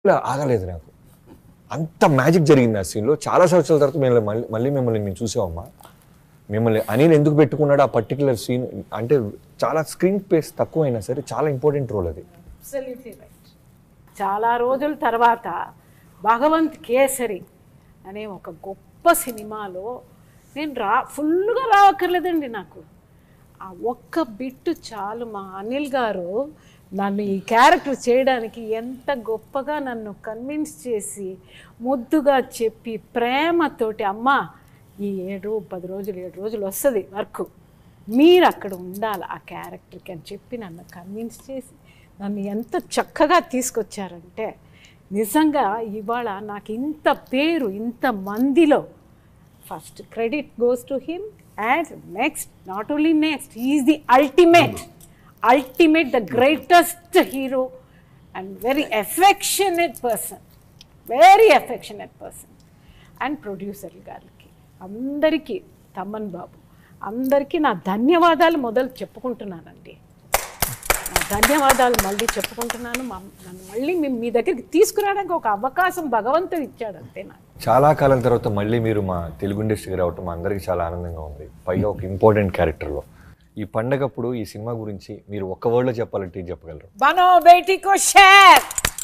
ఇలా ఆగలేదు నాకు అంత మ్యాజిక్ జరిగింది ఆ సీన్లో చాలా సంవత్సరాల తర్వాత మేము మళ్ళీ మళ్ళీ మిమ్మల్ని మేము చూసామమ్మా మిమ్మల్ని అనిల్ ఎందుకు పెట్టుకున్నాడు ఆ పర్టికులర్ సీన్ అంటే చాలా స్క్రీన్ స్పేస్ తక్కువైనా సరే చాలా ఇంపార్టెంట్ రోల్ అది అబ్సల్యూట్లీ రైట్ చాలా రోజుల తర్వాత భగవంత్ కేసరి అనే ఒక గొప్ప సినిమాలో నేను రా ఫుల్గా రావక్కర్లేదండి నాకు ఆ ఒక్క బిట్టు చాలు మా అనిల్ గారు నన్ను ఈ క్యారెక్టర్ చేయడానికి ఎంత గొప్పగా నన్ను కన్విన్స్ చేసి ముద్దుగా చెప్పి ప్రేమతోటి అమ్మ ఈ ఏడు పది రోజులు ఏడు రోజులు వస్తుంది వర్క్ మీరు అక్కడ ఉండాలి ఆ క్యారెక్టర్కి అని చెప్పి నన్ను కన్విన్స్ చేసి నన్ను ఎంత చక్కగా తీసుకొచ్చారంటే నిజంగా ఇవాళ నాకు ఇంత పేరు ఇంత మందిలో first credit goes to him and next not only next is the ultimate ultimate the greatest hero and very affectionate person very affectionate person and producer గారికి అందరికీ తమ్మన్ బాబు అందరికీ నా ధన్యవాదాలు మొదలు చెప్పుకుంటున్నానండి నా ధన్యవాదాలు మళ్ళీ చెప్పుకుంటున్నాను మా- నన్ను మళ్ళీ మీ మీ దగ్గరికి తీసుకురావడానికి ఒక అవకాశం భగవంతుడు ఇచ్చాడు అంతే నాకు చాలా కాలం తర్వాత మళ్ళీ మీరు మా తెలుగు ఇండస్ట్రీకి రావటం మా అందరికీ చాలా ఆనందంగా ఉంది పైగా ఒక ఇంపార్టెంట్ క్యారెక్టర్లో ఈ పండగప్పుడు ఈ సినిమా గురించి మీరు ఒక్క వర్డ్లో చెప్పాలంటే ఏం చెప్పగలరు బనో బేటీకో షేర్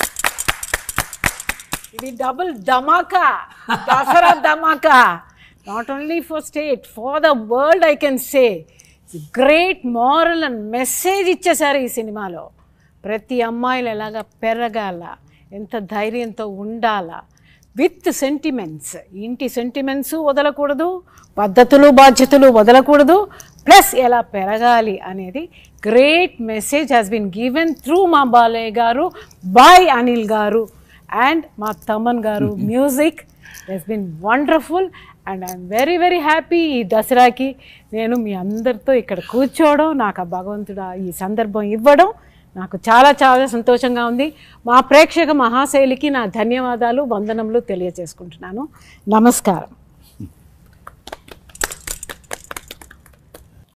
ఇది డబుల్ ధమాకా దసరా ధమాకా not only for state for the world I can say great moral and message ఇచ్చేసారు ఈ సినిమాలో ప్రతి అమ్మాయిలు ఎలాగ పెరగాల ఎంత ధైర్యంతో ఉండాలా విత్ సెంటిమెంట్స్ ఇంటి సెంటిమెంట్స్ వదలకూడదు పద్ధతులు బాధ్యతలు వదలకూడదు ప్లస్ ఎలా పెరగాలి అనేది great message has been given through మా బాలయ్య గారు బాయ్ అనిల్ గారు అండ్ మా Thaman garu music has been wonderful and I'm very very happy ఈ దసరాకి నేను మీ అందరితో ఇక్కడ కూర్చోవడం నాకు ఆ భగవంతుడు ఆ ఈ సందర్భం ఇవ్వడం నాకు చాలా చాలా సంతోషంగా ఉంది మా ప్రేక్షక మహాశైలికి నా ధన్యవాదాలు వందనములు తెలియజేసుకుంటున్నాను నమస్కారం